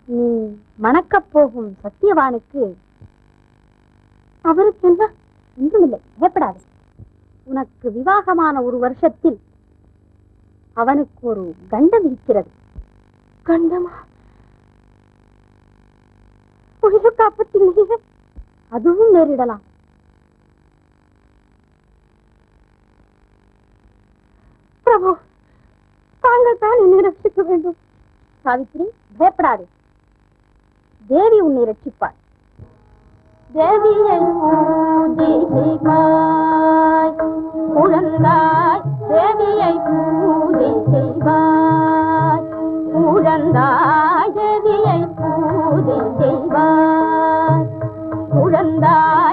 நீ மணக்கப் போகும் சத்தியவானுக்கு அவருக்கு என்ன ஒன்றுமில்லை பயப்படாது உனக்கு விவாகமான ஒரு வருஷத்தில் அவனுக்கு ஒரு கண்டம் இருக்கிறது கண்டமா உயிருக்கு ஆபத்தில்லையே அதுவும் நேரிடலாம் பிரபு தாங்கள் தான் என்னை ரட்சிக்க வேண்டும் சாவித்ரி பயப்படாது தேவி உன்னை ரட்சிப்பாள் தேவியை பூஜை செய்வாய் குழந்தாய் தேவியை பூஜை செய்வாய் குழந்தாய் தேவியை பூஜை செய்வாய் குழந்தாய்